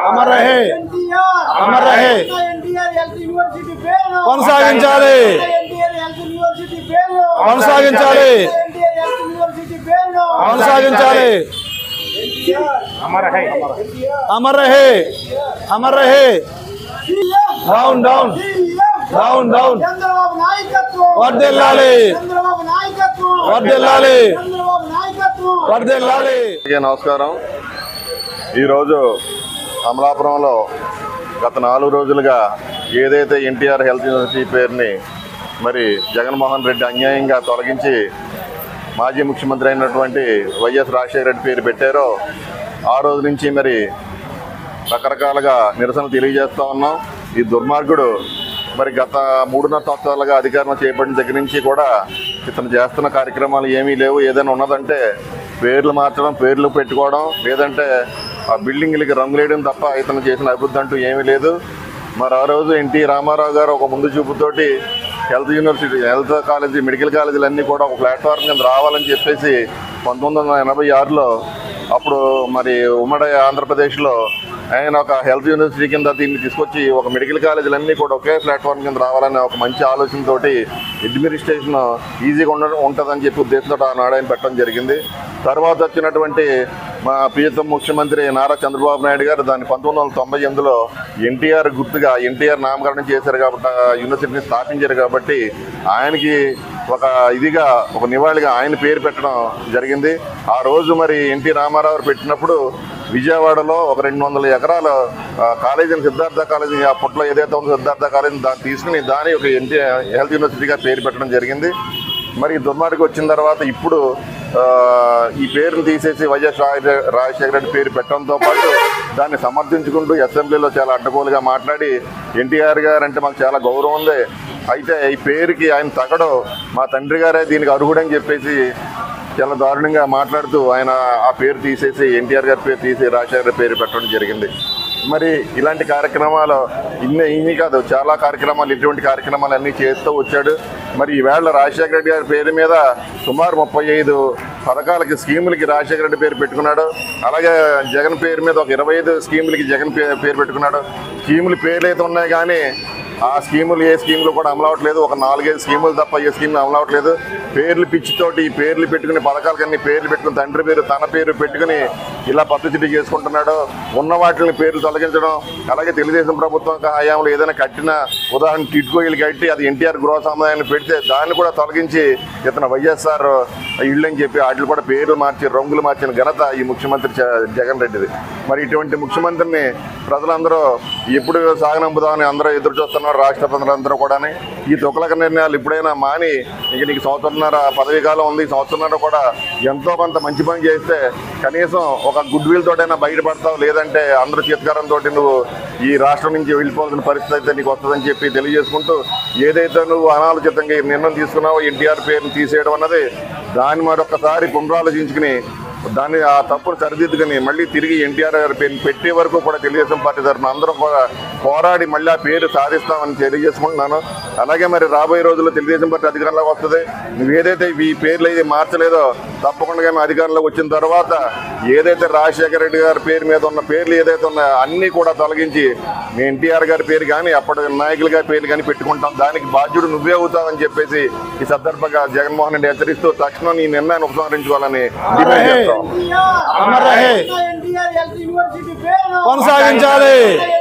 అమర్ రహే ఎన్టీఆర్ అమర్ రహే NTR health university పేరు కొనసాగించాలి ఎన్టీఆర్ హెల్త్ యూనివర్సిటీ పేరు కొనసాగించాలి ఎన్టీఆర్ హెల్త్ యూనివర్సిటీ పేరు కొనసాగించాలి అమర్ హై అమర్ రహే అమర్ రహే down down down down Chandrababu నాయకత్వం వర్దిల్లాలి చంద్రబాబు నాయకత్వం వర్దిల్లాలి చంద్రబాబు నాయకత్వం వర్దిల్లాలి అందరికీ నమస్కారం ఈరోజు అమలాపురంలో గత నాలుగు రోజులుగా ఏదైతే ఎన్టీఆర్ హెల్త్ యూనివర్సిటీ పేరుని మరి జగన్మోహన్ రెడ్డి అన్యాయంగా తొలగించి మాజీ ముఖ్యమంత్రి అయినటువంటి వైఎస్ రాజశేఖర రెడ్డి పేరు పెట్టారో ఆ రోజు నుంచి మరి రకరకాలుగా నిరసన తెలియజేస్తా ఉన్నాం ఈ దుర్మార్గుడు మరి గత మూడున్నర సంవత్సరాలుగా అధికారం చేపట్టిన దగ్గర నుంచి కూడా ఇతను చేస్తున్న కార్యక్రమాలు ఏమీ లేవు ఏదైనా ఉన్నదంటే పేర్లు మార్చడం పేర్లు పెట్టుకోవడం లేదంటే ఆ బిల్డింగ్లకి రంగులేయడం తప్ప ఇతను చేసిన అభివృద్ధి అంటూ ఏమీ లేదు మరి ఆ రోజు ఎన్టీ రామారావు గారు ఒక ముందు చూపుతోటి health university health college medical కాలేజీలు అన్నీ కూడా ఒక ప్లాట్ఫామ్ కింద రావాలని చెప్పేసి పంతొమ్మిది వందల ఎనభై ఆరులో అప్పుడు మరి ఉమ్మడి ఆంధ్రప్రదేశ్లో ఆయన ఒక హెల్త్ యూనివర్సిటీ కింద దీన్ని తీసుకొచ్చి ఒక మెడికల్ కాలేజీలన్నీ కూడా ఒకే ప్లాట్ఫామ్ కింద రావాలనే ఒక మంచి ఆలోచనతోటి అడ్మినిస్ట్రేషన్ ఈజీగా ఉండ ఉంటుందని చెప్పి ఉద్దేశంతో ఆనాడు ఆయన పెట్టడం జరిగింది తర్వాత వచ్చినటువంటి మా ప్రియతమ ముఖ్యమంత్రి నారా చంద్రబాబు నాయుడు గారు దాన్ని పంతొమ్మిది వందల తొంభై ఎనిమిదిలో ఎన్టీఆర్ గుర్తుగా ఎన్టీఆర్ నామకరణం చేశారు కాబట్టి ఆ యూనివర్సిటీని స్థాపించారు కాబట్టి ఆయనకి ఒక ఇదిగా ఒక నివాళిగా ఆయన పేరు పెట్టడం జరిగింది ఆ రోజు మరి ఎన్టీ రామారావు గారు పెట్టినప్పుడు విజయవాడలో ఒక రెండు వందల ఎకరాల ఆ, కాలేజీని సిద్ధార్థ కాలేజీ అప్పట్లో ఏదైతే ఉందో సిద్ధార్థ కాలేజీని దాన్ని తీసుకుని దాని ఒక ఎన్టీ హెల్త్ యూనివర్సిటీగా పేరు పెట్టడం జరిగింది మరి ఈ దుర్మార్గం వచ్చిన తర్వాత ఇప్పుడు ఆ, ఈ పేరును తీసేసి వైఎస్ రాజ- రాజశేఖర రెడ్డి పేరు పెట్టడంతో పాటు దాన్ని సమర్థించుకుంటూ అసెంబ్లీలో చాలా అడ్డగోలుగా మాట్లాడి ఎన్టీఆర్ గారు అంటే మాకు చాలా గౌరవం ఉంది అయితే ఈ పేరుకి ఆయన తగడు మా తండ్రి గారే దీనికి అర్హుడని చెప్పేసి చాలా దారుణంగా మాట్లాడుతూ ఆయన ఆ పేరు తీసేసి ఎన్టీఆర్ గారి పేరు తీసి రాజశేఖర గారి పేరు పెట్టడం జరిగింది మరి ఇలాంటి కార్యక్రమాలు ఇన్ని ఇన్ని కాదు చాలా కార్యక్రమాలు ఇటువంటి కార్యక్రమాలు అన్నీ చేస్తూ వచ్చాడు మరి ఈవేళ రాజశేఖర రెడ్డి గారి పేరు మీద సుమారు ముప్పై ఐదు పథకాలకి స్కీములకి రాజశేఖర రెడ్డి పేరు పెట్టుకున్నాడు అలాగే జగన్ పేరు మీద ఒక ఇరవై ఐదు స్కీములకి జగన్ పే- పేరు పెట్టుకున్నాడు స్కీములు పేర్లు అయితే ఉన్నాయి కానీ ఆ స్కీములు ఏ స్కీములు కూడా అమలు అవ్వట్లేదు ఒక నాలుగైదు స్కీములు తప్ప ఏ స్కీములు అమలు అవ్వట్లేదు పేర్లు పిచ్చితోటి ఈ పేర్లు పెట్టుకుని పథకాలకన్నీ పేర్లు పెట్టుకుని తండ్రి పేరు తన పేరు పెట్టుకుని ఇలా పబ్లిసిటీ చేసుకుంటున్నాడు ఉన్న వాటిని పేర్లు తొలగించడం అలాగే తెలుగుదేశం ప్రభుత్వం హయాంలో ఏదైనా కట్టిన ఉదాహరణ టిట్కోయిలు కట్టి అది ఎన్టీఆర్ గృహ సముదాయాన్ని పెడితే దాన్ని కూడా తొలగించి ఇతను వైఎస్ఆర్ ఇళ్ళు అని చెప్పి వాటిని కూడా పేర్లు మార్చి రంగులు మార్చిన ఘనత ఈ ముఖ్యమంత్రి జ- జగన్ రెడ్డిది మరి ఇటువంటి ముఖ్యమంత్రిని ప్రజలందరూ ఎప్పుడు సాగనంపుదామని అందరూ ఎదురు చూస్తున్నారు రాష్ట్ర ప్రజలందరూ కూడా ఈ తుకలక నిర్ణయాలు ఇప్పుడైనా మాని ఇక నీకు సంవత్సరంన్నర పదవీ కాలం ఉంది ఈ సంవత్సరంన్నర కూడా ఎంతో కొంత మంచి పని చేస్తే కనీసం ఒక గుడ్ విల్ తోటైనా బయటపడతావు లేదంటే అందరూ చేతికారంతో నువ్వు ఈ రాష్ట్రం నుంచి వెళ్ళిపోవాల్సిన పరిస్థితి అయితే నీకు వస్తుందని చెప్పి తెలియజేసుకుంటూ ఏదైతే నువ్వు అనాలోచితంగా ఈ నిర్ణయం తీసుకున్నావో ఎన్టీఆర్ పేరుని తీసేయడం అన్నది దాన్ని మరొకసారి పునరాలోచించుకుని దాన్ని ఆ తప్పును సరిదిద్దుకుని మళ్ళీ తిరిగి ఎన్టీఆర్ గారి పేరు పెట్టే వరకు కూడా తెలుగుదేశం పార్టీ తరఫున అందరం కూడా పోరాడి మళ్ళీ ఆ పేరు సాధిస్తామని తెలియజేసుకుంటున్నాను అలాగే మరి రాబోయే రోజుల్లో తెలుగుదేశం పార్టీ అధికారంలోకి వస్తుంది నువ్వు ఏదైతే ఈ పేర్లు అయితే మార్చలేదో తప్పకుండా మేము అధికారంలోకి వచ్చిన తర్వాత ఏదైతే రాజశేఖర రెడ్డి గారి పేరు మీద ఉన్న పేర్లు ఏదైతే ఉన్నాయో అన్నీ కూడా తొలగించి మీ ఎన్టీఆర్ గారి పేరు కానీ అప్పటి నాయకుల గారి పేర్లు కానీ పెట్టుకుంటాం దానికి బాధ్యుడు నువ్వే అవుతావని చెప్పేసి ఈ సందర్భంగా జగన్మోహన్ రెడ్డి హెచ్చరిస్తూ తక్షణం నీ నిర్ణయాన్ని ఉపసంహరించుకోవాలని డిమాండ్ చేస్తాం అమర్ రహే ఎన్టీఆర్ హెల్త్ యూనివర్సిటీ పేరు కొనసాగించాలి